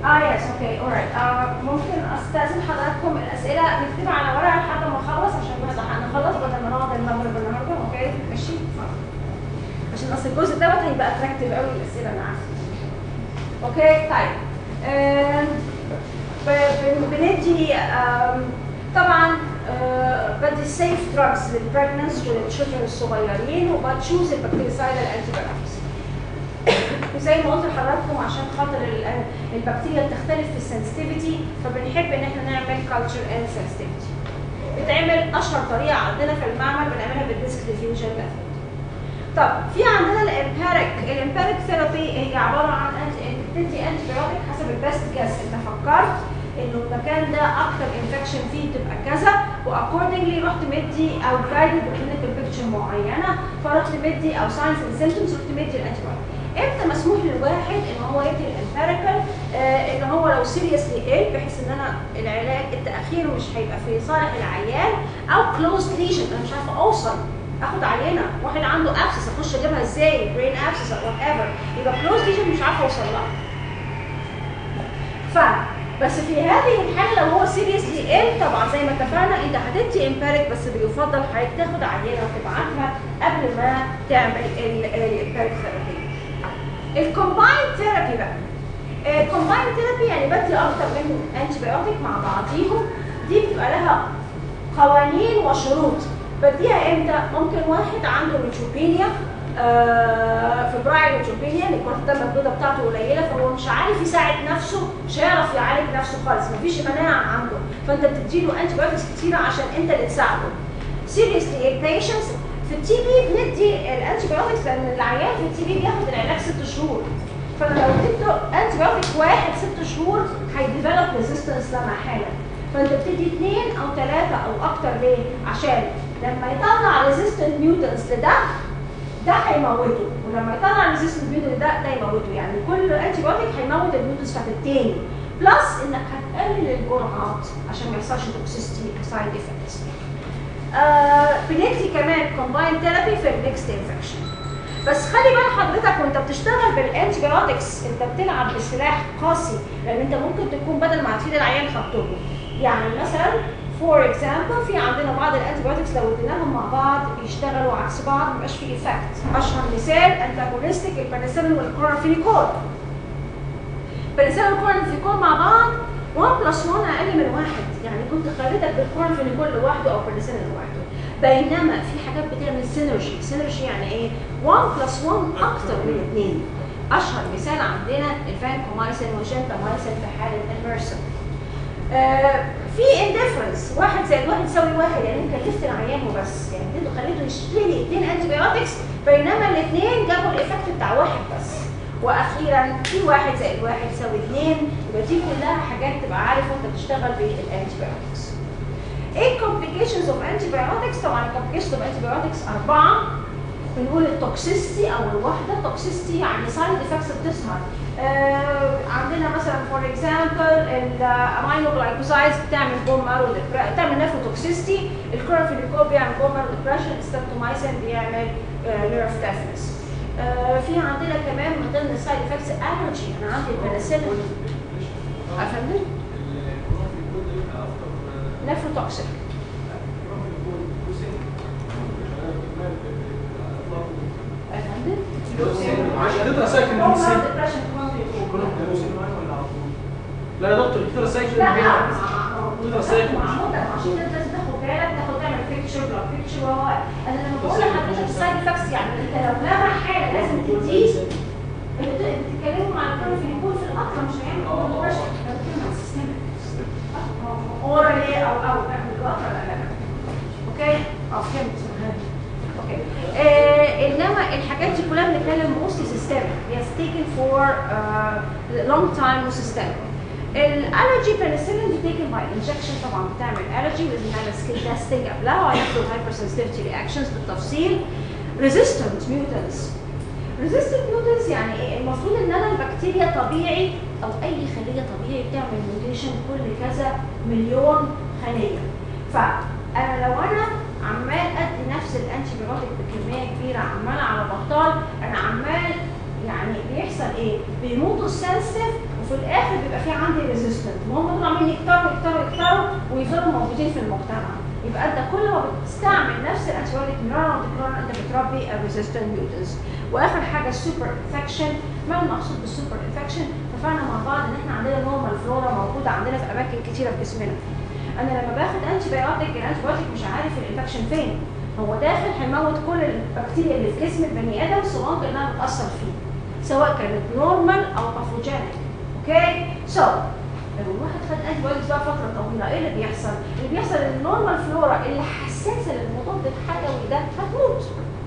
اه يس اوكي اورايت ممكن استاذن حضراتكم الاسئله نكتبها على ورقه لحد ما نخلص عشان بس هنخلص بدل ما نقعد المغرب النهارده اوكي ماشي عشان اصل الجزء دوت هيبقى اتراكتيف قوي الاسئله انا عارفه اوكي طيب آم، ب- ب- بندي آم، طبعا آه، بدي سيف دراجز للبريجننس وللشوتر الصغيرين وبتشوز البكتيريسايد الانتي وزي ما قلت لحضراتكم عشان خاطر ال- البكتيريا بتختلف في السنسيتيفيتي فبنحب ان احنا نعمل كلتشر اند سنسيتيفيتي بتعمل اشهر طريقه عندنا في المعمل بنعملها بالديسك ديفيوجن ميثود طب في عندنا الامباريك الامباريك ثيرابي هي عباره عن انت بتدي انتي بيوتيك حسب البيست جاس انت فكرت انه المكان ده اكتر انفكشن فيه تبقى كذا واكوردنجلي رحت مدي او جايدد بكلينيكال بيكتشر معينه فرحت مدي او ساينس اند سيمتومز رحت مدي الانتي بيوتيك امتى مسموح للواحد ان هو يدي الامباريكال آه ان هو لو سيريسلي ايل بحيث ان انا العلاج التاخير مش هيبقى في صالح العيان او كلوز ليجن انا مش عارفه اوصل اخد عينه واحد عنده ابسس اخش اجيبها ازاي برين ابسس او وات ايفر يبقى كلوز ليجن مش عارفه اوصل لها ف بس في هذه الحاله لو هو سيريسلي ايل طبعا زي ما اتفقنا انت هتدي امباريك بس بيفضل حضرتك تاخد عينه وتبعتها قبل ما تعمل الامباريك ثيرابي الكومباين ثيرابي بقى الكومباين ثيرابي يعني بدي اكتر من انتي بايوتيك مع بعضيهم دي بتبقى لها قوانين وشروط بديها امتى؟ ممكن واحد عنده نيوتروبينيا آه فبراير نيوتروبينيا الكرات الدم البيضاء بتاعته قليله فهو مش عارف يساعد نفسه مش هيعرف يعالج نفسه خالص مفيش مناعه عنده فانت بتديله انتي بايوتكس كتيره عشان انت اللي تساعده سيريسلي البيشنتس في التي بي بندي الانتي بايوتكس لان العيان في التي بي بياخد العلاج ست شهور فانا لو اديته انتي بايوتيك واحد ست شهور هيديفلوب ريزيستنس لا محاله فانت بتدي اثنين او ثلاثه او اكتر ليه؟ عشان لما يطلع ريزيستنت ميوتنس لده ده هيموته ولما يطلع ريزيستنت ميوتنس ده ده يموته يعني كل انتي بايوتيك هيموت الميوتنس بتاعت التاني بلس انك هتقلل الجرعات عشان ما يحصلش توكسيستي سايد افكتس آه بندي كمان كومباين ثيرابي في الميكست انفكشن بس خلي بال حضرتك وانت بتشتغل بالانتي بايوتكس انت بتلعب بسلاح قاسي لان انت ممكن تكون بدل ما هتفيد العيان خدته يعني مثلا فور اكزامبل في عندنا بعض الانتي بايوتكس لو اديناهم مع بعض بيشتغلوا عكس بعض ما بيبقاش في ايفكت اشهر مثال انتاجونستيك البنسلين والكلورافينيكول بنسلين والكلورافينيكول مع بعض 1 بلس 1 اقل من واحد يعني كنت خليتك بالكلورافينيكول لوحده او بنسلين لوحده بينما في حاجات بتعمل سينرجي سينرجي يعني ايه 1 بلس 1 اكتر من اثنين اشهر مثال عندنا الفانكومايسين وجنتامايسين في حاله الميرسل آه في انديفرنس واحد زائد واحد يساوي واحد يعني انت كلفت العيان وبس يعني انت خليته يشتري اثنين انتي بايوتكس بينما الاثنين جابوا الايفكت بتاع واحد بس واخيرا في واحد زائد واحد يساوي اثنين يبقى دي كلها حاجات تبقى عارف وانت بتشتغل بالانتي بايوتكس ايه الكومبليكيشنز اوف انتي بايوتكس طبعا الكومبليكيشنز اوف انتي بايوتكس اربعه بنقول التوكسيستي او الوحده توكسيستي يعني سايد افكتس بتظهر آه عندنا مثلا فور اكزامبل الامينو جلايكوزايدز بتعمل بون مارو بتعمل نيفروتوكسيستي الكلورفينيكول بيعمل بون مارو ديبريشن الستريبتومايسين بيعمل نيرف ديفنس آه في عندنا كمان من ضمن السايد افكتس الرجي انا عندي البنسلين افندم نيفروتوكسيك افندم تقدر ساكن بون من مارو السن ديبريشن كلهم لا يا دكتور تقدر ساكن لا من لا تقدر ساكن عشان كده لازم تاخد بالك تاخد تعمل بيكتشر بلوك بيكتشر وهو انا لما بقول لحضرتك السايد افكتس يعني انت لو لمع حاجه لازم تديه انت بتتكلموا مع الكل في يكون في القطره مش هيعمل هو مباشر انا بتكلم عن السيستم اورالي او او نعمل القطره لا لا لا اوكي اه فهمت اوكي آه انما الحاجات دي كلها بنتكلم موستلي سيستمك هي taken for uh, long time وسيستمك الالرجي بنسلين دي taken by injection طبعا بتعمل الرجي لازم نعمل سكيل تيستنج قبلها وهياخدوا الهايبر سنسيتيفيتي رياكشنز بالتفصيل resistant mutants resistant mutants يعني ايه؟ المفروض ان انا البكتيريا طبيعي او اي خليه طبيعي بتعمل ميوتيشن كل كذا مليون خليه فانا لو انا عمال ادي نفس الانتي بيوتيك بكميه كبيره عمال على بطال انا عمال يعني بيحصل ايه؟ بيموتوا السنسيتيف وفي الاخر بيبقى في عندي ريزيستنت وهم دول عمالين يكتروا يكتروا يكتروا ويفضلوا موجودين في المجتمع يبقى انت كل ما بتستعمل نفس الانتيبيوتيك مرارا وتكرارا انت بتربي الريزيستنت ميوتنز واخر حاجه السوبر انفكشن ما المقصود بالسوبر انفكشن اتفقنا مع بعض ان احنا عندنا نورمال فلورا موجوده عندنا في اماكن كتيره في جسمنا انا لما باخد انتي بايوتيك الانتي بايوتيك مش عارف الانفكشن فين هو داخل هيموت كل البكتيريا اللي في جسم البني ادم سواء انها بتاثر فيه سواء كانت نورمال او باثوجينيك اوكي سو لو الواحد خد انتي بايوتيك بقى فتره طويله ايه اللي بيحصل؟ اللي بيحصل ان النورمال فلورا اللي حساسه للمضاد الحيوي ده هتموت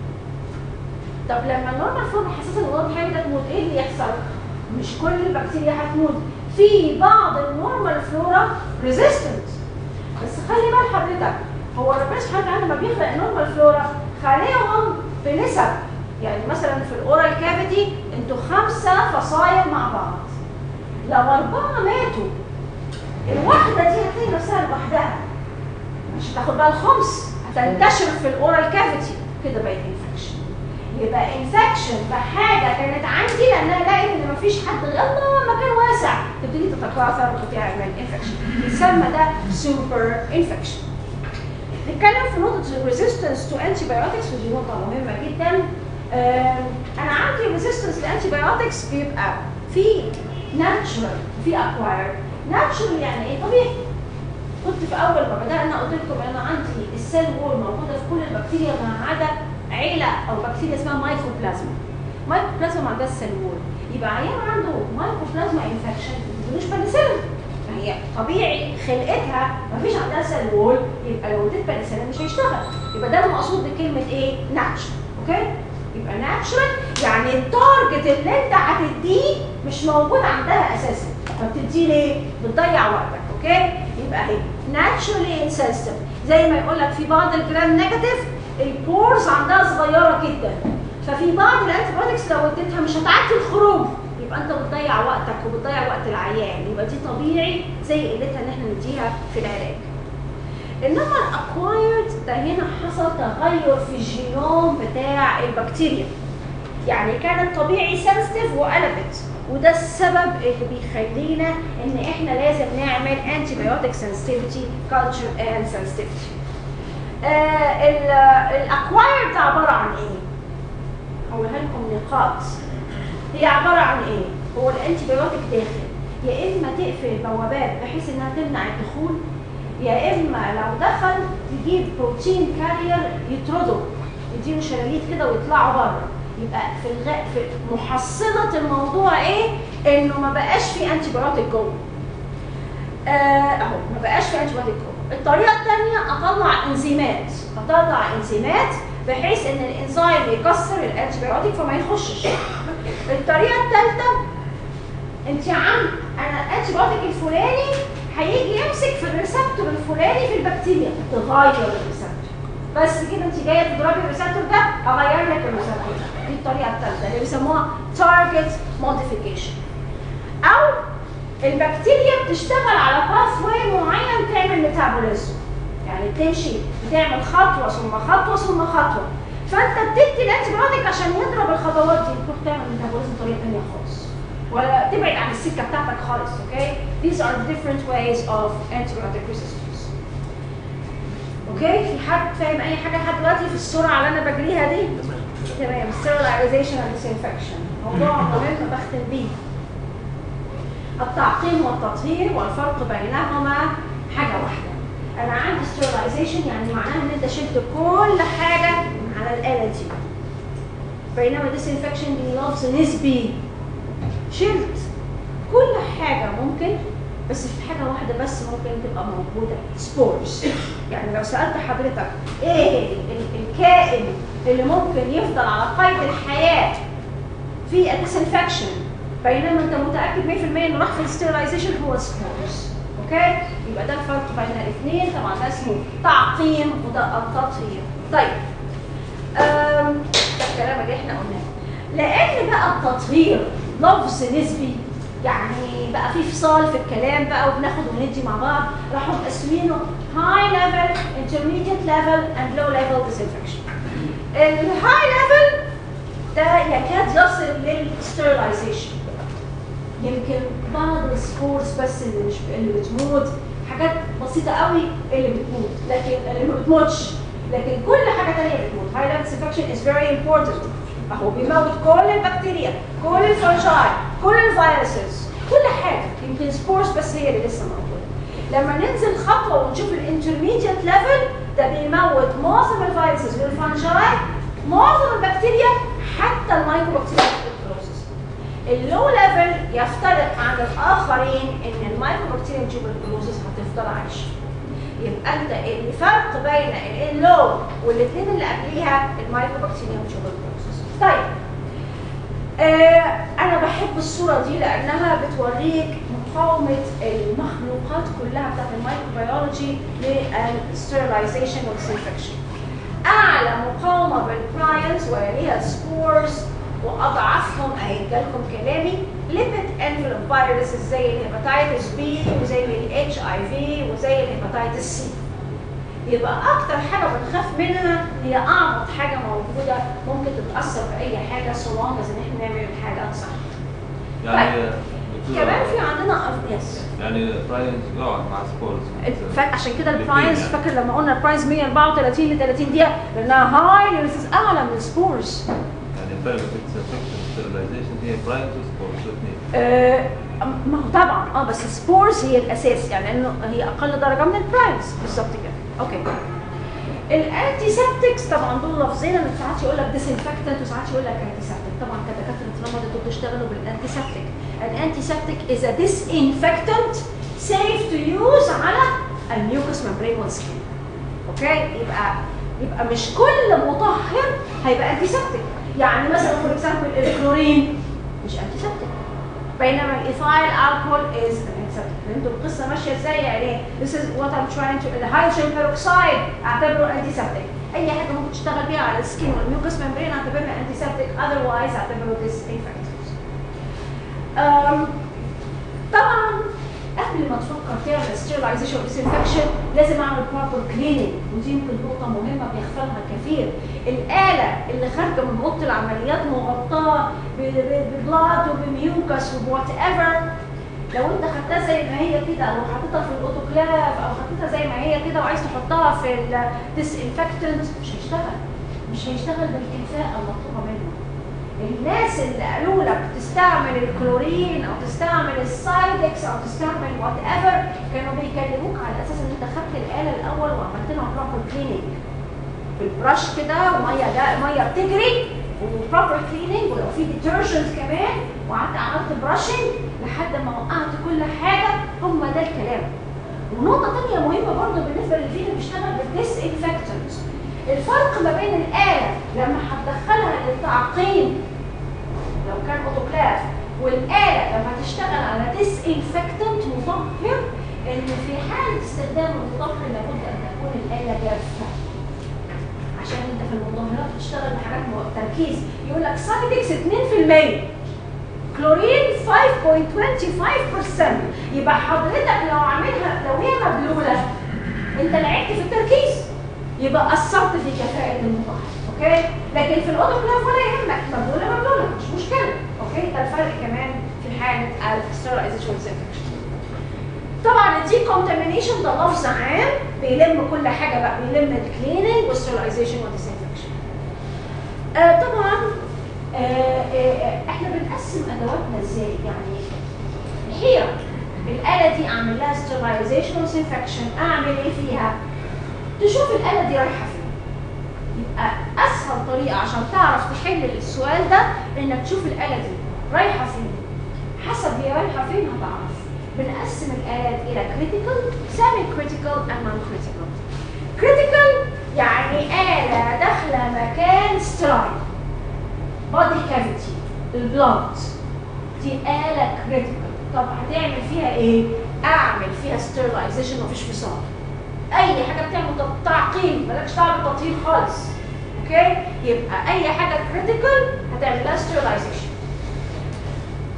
طب لما النورمال فلورا حساسه للمضاد الحيوي ده تموت ايه اللي يحصل؟ مش كل البكتيريا هتموت في بعض النورمال فلورا ريزيستنت بس خلي بال حضرتك هو ربنا سبحانه وتعالى لما بيخلق النورمال فلورا خلقهم بنسب يعني مثلا في الاورال كافيتي انتوا خمسه فصايل مع بعض لو اربعه ماتوا الواحده دي هتلاقي نفسها لوحدها مش هتاخد بقى الخمس هتنتشر في الاورال كافيتي كده بقت انفكشن يبقى انفكشن بحاجه كانت عندي لانها لقيت ان مفيش حد الله مكان واسع تبتدي تتكاثر وتعمل انفكشن يسمى ده سوبر انفكشن نتكلم في نقطه الريزيستنس تو انتي بايوتكس ودي نقطه مهمه جدا آم، انا عندي ريزيستنس لانتي بايوتكس بيبقى في ناتشرال وفي اكوايرد ناتشرال يعني ايه طبيعي كنت في اول ما بدانا قلت لكم انا عندي السيل وول موجوده في كل البكتيريا ما عدا عيله او بكتيريا اسمها مايكروبلازما مايكروبلازما ما عندهاش سيل وول يبقى عيان عنده مايكروبلازما انفكشن مش بنسلين ما هي طبيعي خلقتها ما فيش عندها سيل وول يبقى لو اديت بنسلين مش هيشتغل يبقى ده المقصود بكلمه ايه ناتشرال اوكي يبقى ناتشرال يعني التارجت اللي انت هتديه مش موجود عندها اساسا فبتديه ليه؟ بتضيع وقتك اوكي؟ يبقى اهي ناتشرالي انسنسيتيف زي ما يقول لك في بعض الجرام نيجاتيف البورز عندها صغيره جدا ففي بعض الانتيبيوتكس لو اديتها مش هتعدي الخروج يبقى انت بتضيع وقتك وبتضيع وقت العيان يبقى دي طبيعي زي قلتها ان احنا نديها في العلاج انما الاكوايرد ده هنا حصل تغير في الجينوم بتاع البكتيريا يعني كانت طبيعي سنسيتيف وقلبت وده السبب اللي بيخلينا ان احنا لازم نعمل انتي بايوتيك سنسيتيفيتي كلتشر اند سنسيتيفيتي الاكوايرد عباره عن ايه؟ هقولها لكم نقاط هي عباره عن ايه؟ هو الانتي بايوتيك داخل يا اما تقفل البوابات بحيث انها تمنع الدخول يا اما لو دخل تجيب بروتين كارير يطرده يديله شلاليت كده ويطلعوا بره يبقى في الغ... في محصله الموضوع ايه؟ انه ما بقاش في انتي بايوتيك جوه. آه اهو ما بقاش في انتي بايوتيك جوه. الطريقه الثانيه اطلع انزيمات، اطلع انزيمات بحيث ان الانزيم يكسر الانتي بايوتيك فما يخشش. الطريقه الثالثه انت يا عم انا الانتي بايوتيك الفلاني هيجي يمسك في الريسبتور الفلاني في البكتيريا تغير الريسبتور بس كده انت جايه تضربي الريسبتور ده اغير لك الريسبتور ده دي الطريقه الثالثه اللي بيسموها تارجت موديفيكيشن او البكتيريا بتشتغل على باث واي معين تعمل ميتابوليزم يعني تمشي بتعمل خطوه ثم خطوه ثم خطوه فانت بتدي الانتي بايوتيك عشان يضرب الخطوات دي تروح تعمل ميتابوليزم بطريقه ثانيه خالص ولا تبعد عن السكه بتاعتك خالص اوكي these are different ways of antibiotic resistance اوكي في حد فاهم اي حاجه لحد دلوقتي في السرعه اللي انا بجريها دي تمام sterilization and disinfection موضوع مهم بختم بيه التعقيم والتطهير والفرق بينهما حاجه واحده انا عندي sterilization يعني معناها ان انت شلت كل حاجه على الاله دي بينما disinfection دي لفظ نسبي شلت كل حاجة ممكن بس في حاجة واحدة بس ممكن تبقى موجودة سبورز يعني لو سألت حضرتك ايه ال- الكائن اللي ممكن يفضل على قيد الحياة في الديسنفكشن بينما انت متأكد 100% انه راح في الستيرلايزيشن هو سبورز اوكي يبقى ده الفرق بين الاثنين طبعا ده اسمه تعقيم وده التطهير طيب أم، ده الكلام اللي احنا قلناه لان بقى التطهير لفظ نسبي يعني بقى في فصال في الكلام بقى وبناخد وندي مع بعض راحوا مقسمينه هاي ليفل intermediate level and low level disinfection الهاي ليفل ده يكاد يصل للستيرلايزيشن يمكن بعض السبورز بس اللي مش اللي بتموت حاجات بسيطه قوي اللي بتموت لكن اللي ما بتموتش لكن كل حاجه ثانيه بتموت هاي ليفل انفكشن از فيري امبورتنت اهو بيموت كل البكتيريا كل الفنجاي كل الفيروسز كل حاجه يمكن سبورز بس هي اللي لسه موجوده لما ننزل خطوه ونشوف الانترميديت ليفل ده بيموت معظم الفيروسز والفنجاي معظم البكتيريا حتى المايكروبكتيريا والكلوزس اللو ليفل يفترق عن الاخرين ان المايكروبكتيريا تيوبركلوزس هتفضل عايشه يبقى انت الفرق بين اللو والاثنين اللي قبليها المايكروبكتيريا تيوبركلوزس طيب آه انا بحب الصوره دي لانها بتوريك مقاومه المخلوقات كلها بتاعت المايكروبيولوجي للستيرلايزيشن والديسانفكشن اعلى مقاومه بالبراينز ويليها سبورز واضعفهم هيجي لكم كلامي ليبيد انفلوب فيروسز زي الهيباتيتس بي وزي الاتش اي في وزي الهيباتيتس سي يبقى اكتر حاجه بنخاف منها هي اعبط حاجه موجوده ممكن تتاثر باي حاجه سو لونج ان احنا نعمل الحاجه صح يعني طيب. دكتورة، كمان في عندنا يس يعني براينز يقعد مع سبورز ف- عشان كده الاتنين البرايز يعني. فاكر لما قلنا البرايز 134 ل 30 دقيقه لانها هاي ريسيس اعلى من السبورز يعني الفرق بين السنفكشن والستيرلايزيشن هي براينز وسبورز الاثنين آه، ما هو طبعا اه بس السبورز هي الاساس يعني انه هي اقل درجه من البرايمز بالظبط كده اوكي الانتي سيبتكس طبعا دول لفظين من ساعات يقول لك ديسانفكتنت وساعات يقول لك انتي سيبتك طبعا كدكاتره طالما انتوا بتشتغلوا بالانتي سيبتك الانتي سيبتك از ا disinfectant safe to use على الميوكس ممبرين والسكين اوكي يبقى يبقى مش كل مطهر هيبقى انتي سيبتك يعني مثلا فور اكزامبل الكلورين مش انتي سيبتك بينما الايثايل الكحول از فهمتوا القصه ماشيه ازاي يعني this is what I'm trying to الهيدروجين بيروكسايد اعتبره انتي سيبتيك اي حاجه ممكن تشتغل بيها على السكين والميوكس ممبرين اعتبرها انتي سيبتيك otherwise اعتبره disinfectant أم، طبعا قبل ما تفكر تعمل ستيرلايزيشن وديسانفكشن لازم اعمل بروبر كليننج ودي يمكن نقطه مهمه بيغفلها كثير الاله اللي خارجه من اوضه العمليات مغطاه ب- ب- ببلاد وبميوكس وبوات ايفر لو انت خدتها زي ما هي كده او حطيتها في الاوتوكلاف او حطيتها زي ما هي كده وعايز تحطها في الديسانفكتنت مش هيشتغل مش هيشتغل بالكفاءه المطلوبه منه الناس اللي قالوا لك تستعمل الكلورين او تستعمل السايدكس او تستعمل وات ايفر كانوا بيكلموك على اساس ان انت خدت الاله الاول وعملت لها بروبر كليننج بالبرش كده وميه ده ميه بتجري وبروبر كليننج ولو في ديترجنت كمان وقعدت عملت براشنج لحد ما وقعت كل حاجه هم ده الكلام ونقطة تانية مهمة برضه بالنسبة للفيل اللي بيشتغل بالديس انفكتنت الفرق ما بين الآلة لما هتدخلها للتعقيم لو كان اوتوكلاف والآلة لما تشتغل على ديس انفكتنت مطهر ان في حال استخدام المطهر لابد ان تكون الآلة جافة عشان انت في المطهرات بتشتغل بحاجات مو- تركيز يقول لك سايدكس 2% كلورين 5.25% يبقى حضرتك لو عاملها لو هي مبلوله انت لعبت في التركيز يبقى اثرت في كفاءه المطهر اوكي لكن في الاوتوكلاف ولا يهمك مبلوله مبلوله مش مشكله اوكي ده الفرق كمان في حاله الستيرلايزيشن والديسانفكشن طبعا الدي كونتامينيشن ده لفظ عام بيلم كل حاجه بقى بيلم الكليننج والستيرلايزيشن والديسانفكشن آه طبعا آه آه آه، احنا بنقسم ادواتنا ازاي يعني الحيره الاله دي اعمل لها ستيرلايزيشن وديسانفكشن اعمل ايه فيها تشوف الاله دي رايحه فين يبقى اسهل طريقه عشان تعرف تحل السؤال ده انك تشوف الاله دي رايحه فين حسب هي رايحه فين هتعرف بنقسم الالات الى critical semi critical and non critical critical يعني آلة داخلة مكان sterile body cavity البلاد دي آلة critical طب هتعمل فيها ايه؟ اعمل فيها sterilization مفيش فصال اي حاجه بتعمل تط- تعقيم مالكش دعوه بالتطهير خالص اوكي يبقى اي حاجه كريتيكال هتعمل لها ستيرلايزيشن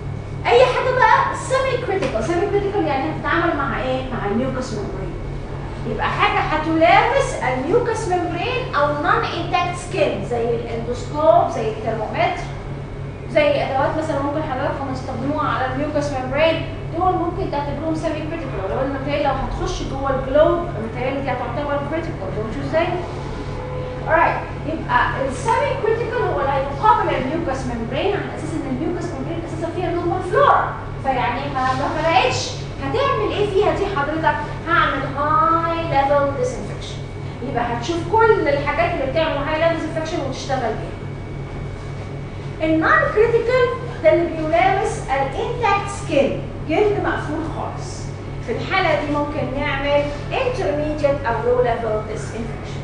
اي حاجه بقى سيمي كريتيكال سيمي كريتيكال يعني هتتعامل مع ايه مع الميوكس ميمبرين يبقى حاجه هتلامس الميوكس ممبرين او نون انتاكت سكين زي الاندوسكوب زي الترمومتر زي ادوات مثلا ممكن حضراتكم تستخدموها على الميوكس ممبرين دول ممكن تعتبروهم سيمي كريتيكال لو الماتيريال لو هتخش جوه الجلوب الماتيريال دي هتعتبر كريتيكال دونت يو ازاي؟ alright يبقى السيمي كريتيكال هو اللي هيقابل الميوكس ممبرين على اساس ان الميوكس ممبرين اساسا فيها نورمال فلورا فيعني ما ما فرقتش هتعمل ايه فيها دي حضرتك؟ هعمل هاي ليفل ديسانفكشن يبقى هتشوف كل الحاجات اللي بتعمل هاي ليفل ديسانفكشن وتشتغل بيها النون كريتيكال ده اللي بيلامس الانتاكت سكين جلد مقفول خالص في الحالة دي ممكن نعمل intermediate أو low level disinfection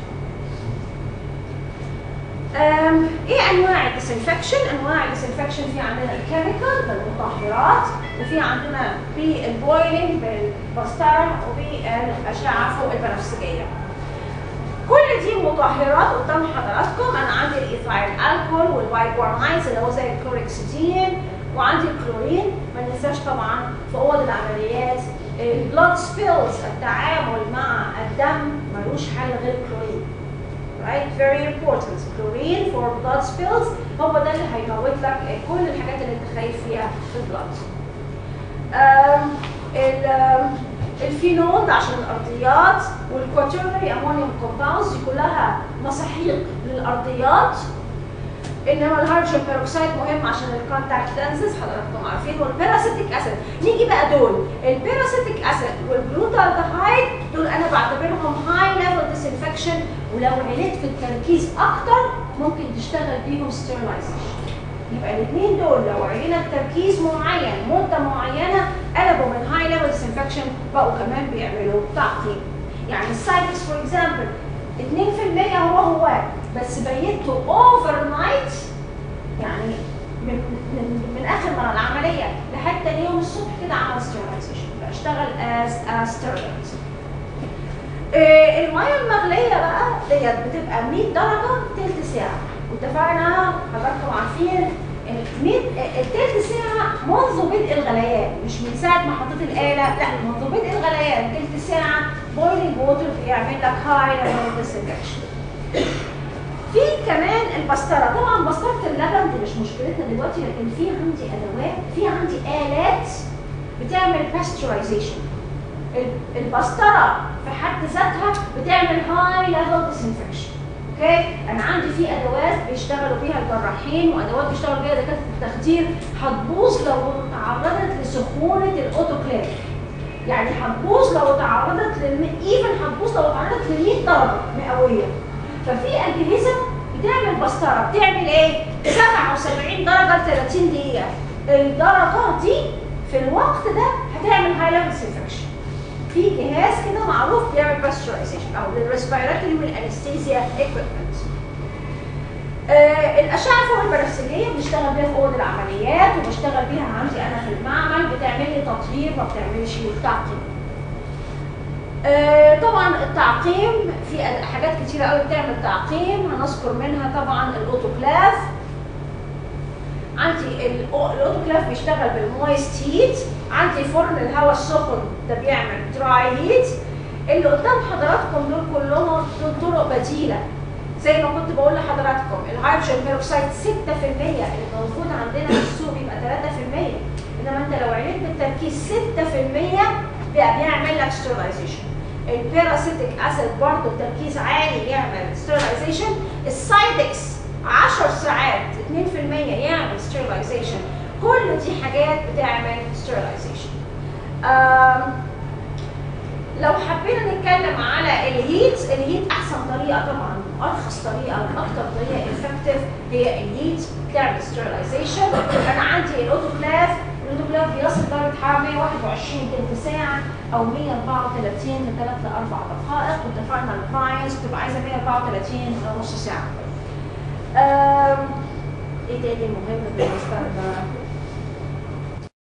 أم، ايه انواع الديسانفكشن؟ انواع الديسانفكشن في عندنا الكيميكال بالمطهرات وفي عندنا بالبويلنج بالبسطره وبالاشعه فوق البنفسجيه. كل دي مطهرات قدام حضراتكم انا عندي الايثايل الكول والبايكورنايز اللي هو زي الكلوركسيدين وعندي الكلورين ما ننساش طبعا في اوض العمليات البلاد سبيلز التعامل مع الدم ملوش حل غير الكلورين right very important chlorine for blood spills هو ده اللي هيموت لك كل الحاجات اللي انت خايف فيها في البلاد آم، ال- آم، الفينول ده عشان الارضيات والكواترنري امونيوم كومباوندز دي كلها مساحيق للارضيات انما الهيدروجين بيروكسيد مهم عشان الكونتاكت لينزز حضراتكم عارفين والبيراسيتيك اسيد نيجي بقى دول البيراسيتيك اسيد والجلوتالدهايد دول انا بعتبرهم هاي ليفل ديسانفكشن ولو عليت في التركيز اكتر ممكن تشتغل بيهم ستيرلايزيشن يبقى الاثنين دول لو علينا بتركيز معين مده معينه قلبوا من هاي ليفل ديسانفكشن بقوا كمان بيعملوا تعقيم يعني السايكس فور اكزامبل 2% هو هو بس بيته اوفر نايت يعني من من من اخر ما العمليه لحد تاني يوم الصبح كده عمل ستيرلايزيشن بشتغل از از ستيرلايز الميه المغليه بقى ديت بتبقى 100 درجه تلت ساعه واتفقنا حضراتكم عارفين ان 100 التلت ساعه منذ بدء الغليان مش من ساعه ما حطيت الاله لا منذ بدء الغليان تلت ساعه بويلنج ووتر بيعمل لك هاي ليفل ديسانفكشن في كمان البسطره طبعا بسطره اللبن دي مش مشكلتنا دلوقتي لكن في عندي ادوات في عندي الات بتعمل باسترايزيشن البسطره في حد ذاتها بتعمل هاي ليفل ديسانفكشن اوكي انا عندي في ادوات بيشتغلوا بيها الجراحين وادوات بيشتغلوا بيها دكاتره التخدير هتبوظ لو تعرضت لسخونه الاوتوكليف يعني هتبوظ لو تعرضت لل ايفن هتبوظ لو تعرضت ل 100 درجه مئويه ففي اجهزه بتعمل بسطره بتعمل ايه 77 درجه ل 30 دقيقه الدرجات دي في الوقت ده هتعمل هاي ليفل ديسانفكشن في جهاز كده معروف بيعمل باسترايزيشن او للريسبيراتوري والانستيزيا ايكويبمنت آه الاشعه فوق البنفسجيه بنشتغل بيها في اوض العمليات وبشتغل بيها عندي انا في المعمل بتعمل لي تطهير ما بتعملش تعقيم آه طبعا التعقيم في حاجات كتيرة قوي بتعمل تعقيم هنذكر منها طبعا الاوتوكلاف عندي الأو- الاوتوكلاف بيشتغل بالمويست هيت عندي فرن الهواء السخن ده بيعمل دراي هيت اللي قدام حضراتكم دول كلهم دول طرق بديله زي ما كنت بقول لحضراتكم الهيدروجين بيروكسيد 6% اللي موجود عندنا في السوق بيبقى 3% انما انت لو عليت بالتركيز 6% بقى بيعمل لك ستيرلايزيشن البيراسيتيك اسيد برضه تركيز عالي يعمل ستيرلايزيشن السايدكس 10 ساعات 2% يعمل ستيرلايزيشن كل دي حاجات بتعمل ستيرلايزيشن لو حبينا نتكلم على الهيت الهيت احسن طريقه طبعا ارخص طريقه واكثر طريقه افكتيف هي الهيت بتعمل ستيرلايزيشن انا عندي الاوتوكلاف الاوتوكلاف بيصل درجه حراره 121 تلت ساعه او 134 من 3 ل 4 دقائق واتفقنا البرايس بتبقى عايزه 134 نص ساعه. أم، ايه تاني مهم بالنسبه لنا؟